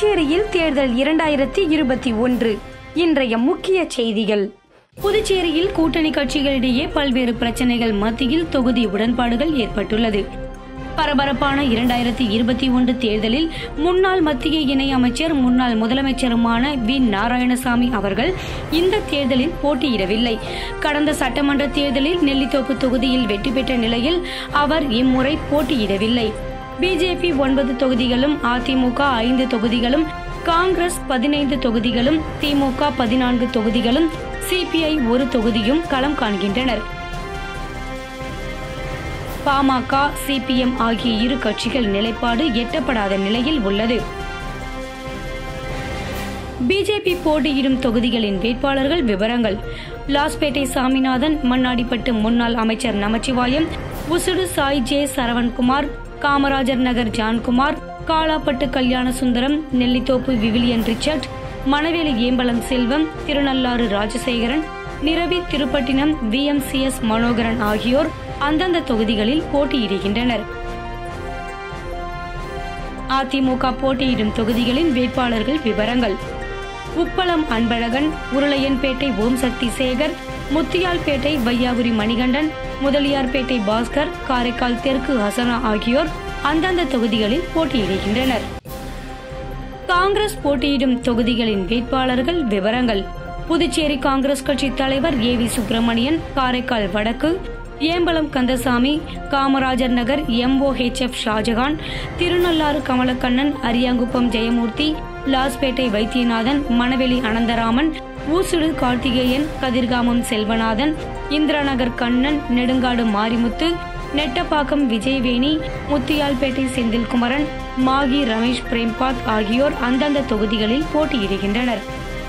புதுச்சேரியில் தேர்தல் இரண்டாயிரத்தி இருபத்தி ஒன்று இன்றைய முக்கிய செய்திகள் புதுச்சேரியில் கூட்டணி கட்சிகளிடையே பல்வேறு பிரச்சனைகள் மத்தியில் தொகுதி உடன்பாடுகள் ஏற்பட்டுள்ளது பரபரப்பான இரண்டாயிரத்தி இருபத்தி ஒன்று தேர்தலில் முன்னாள் மத்திய இணை அமைச்சர் முன்னாள் முதலமைச்சருமான வி நாராயணசாமி அவர்கள் இந்த தேர்தலில் போட்டியிடவில்லை கடந்த சட்டமன்ற தேர்தலில் நெல்லித்தோப்பு தொகுதியில் வெற்றி பெற்ற நிலையில் அவர் இம்முறை போட்டியிடவில்லை பிஜேபி ஒன்பது தொகுதிகளும் அதிமுக ஐந்து தொகுதிகளும் காங்கிரஸ் பதினைந்து தொகுதிகளும் திமுக பதினான்கு தொகுதிகளும் சிபிஐ ஒரு தொகுதியும் களம் காண்கின்றனர் பாமக சிபிஎம் ஆகிய இரு கட்சிகள் நிலைப்பாடு எட்டப்படாத நிலையில் உள்ளது பிஜேபி போட்டியிடும் தொகுதிகளின் வேட்பாளர்கள் விவரங்கள் லாஸ்பேட்டை சாமிநாதன் மண்ணாடிப்பட்டு முன்னாள் அமைச்சர் Namachivayam Oussudu Sai J Saravanakumar Kamarajar Nagar Johnkumar Kalapet Kalyana Sundaram Nellithope Vivilian Richard Manaveli Embalam Selvam Thirunallar Rajasekaran Neravy Thirupattinam VMCS Manoharan ஆகியோர் அந்தந்த தொகுதிகளில் போட்டியிடுகின்றனர் அதிமுக போட்டியிடும் தொகுதிகளின் வேட்பாளர்கள் விவரங்கள் உப்பளம் அன்பழகன் உருளையன்பேட்டை ஓம் சக்தி சேகர் முத்தியால்பேட்டை வையாபுரி மணிகண்டன் முதலியார்பேட்டை பாஸ்கர் காரைக்கால் தெற்கு ஹசனா ஆகியோர் அந்தந்த தொகுதிகளில் போட்டியிடுகின்றனர் காங்கிரஸ் போட்டியிடும் தொகுதிகளின் வேட்பாளர்கள் விவரங்கள் புதுச்சேரி காங்கிரஸ் கட்சி தலைவர் ஏ வி சுப்பிரமணியன் காரைக்கால் வடக்கு ஏம்பலம் கந்தசாமி காமராஜர் நகர் எம்ஓஹெச்எஃப் ஷாஜகான் திருநள்ளாறு கமலக்கண்ணன் அரியாங்குப்பம் ஜெயமூர்த்தி லாஸ்பேட்டை வைத்தியநாதன் மணவெளி அனந்தராமன் ஊசுடு கார்த்திகேயன் கதிர்காமம் செல்வநாதன் இந்திராநகர் கண்ணன் நெடுங்காடு மாரிமுத்து நெட்டப்பாக்கம் விஜயவேணி முத்தியால்பேட்டை செந்தில்குமரன் மாகி ரமேஷ் பிரேம்பாத் ஆகியோர் அந்தந்த தொகுதிகளில் போட்டியிடுகின்றனர்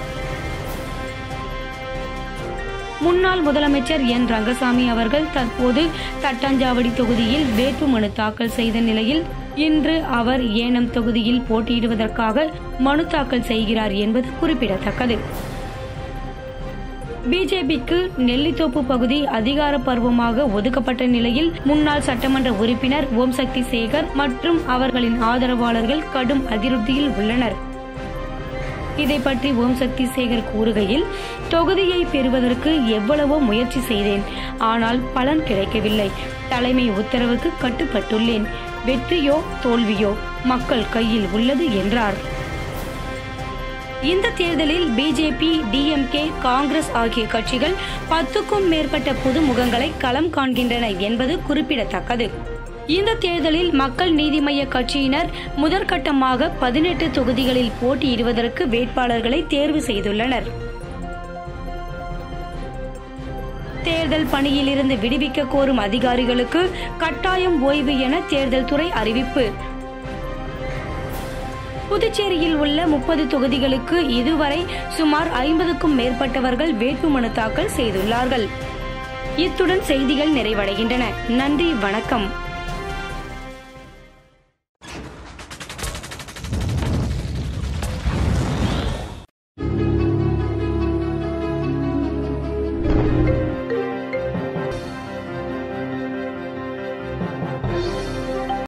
முன்னாள் முதலமைச்சர் என் ரங்கசாமி அவர்கள் தற்போது தட்டாஞ்சாவடி தொகுதியில் வேட்புமனு தாக்கல் செய்த நிலையில் இன்று அவர் ஏனம் தொகுதியில் போட்டியிடுவதற்காக மனு தாக்கல் செய்கிறார் என்பது குறிப்பிடத்தக்கது பிஜேபிக்கு நெல்லித்தோப்பு பகுதி அதிகாரப்பூர்வமாக ஒதுக்கப்பட்ட நிலையில் முன்னாள் சட்டமன்ற உறுப்பினர் ஓம் சக்தி சேகர் மற்றும் அவர்களின் ஆதரவாளர்கள் கடும் அதிருப்தியில் உள்ளனர் இதை பற்றி ஓம் சக்தி சேகர் கூறுகையில் தொகுதியை பெறுவதற்கு எவ்வளவோ முயற்சி செய்தேன் ஆனால் பலன் கிடைக்கவில்லை தலைமை உத்தரவுக்கு கட்டுப்பட்டுள்ளேன் வெற்றியோ தோல்வியோ மக்கள் கையில் உள்ளது என்றார் இந்த தேர்தலில் பிஜேபி டிஎம்கே காங்கிரஸ் ஆகிய கட்சிகள் பத்துக்கும் மேற்பட்ட புதுமுகங்களை களம் காண்கின்றன என்பது குறிப்பிடத்தக்கது இந்த தேர்தலில் மக்கள் நீதி மய்ய கட்சியினர் முதற்கட்டமாக பதினெட்டு தொகுதிகளில் போட்டியிடுவதற்கு வேட்பாளர்களை தேர்வு செய்துள்ளனர் தேர்தல் பணியிலிருந்து விடுவிக்க கோரும் அதிகாரிகளுக்கு கட்டாயம் ஓய்வு என தேர்தல் துறை அறிவிப்பு புதுச்சேரியில் உள்ள முப்பது தொகுதிகளுக்கு இதுவரை சுமார் ஐம்பதுக்கும் மேற்பட்டவர்கள் வேட்புமனு தாக்கல் செய்துள்ளார்கள் இத்துடன் செய்திகள் நிறைவடைகின்றன நன்றி வணக்கம்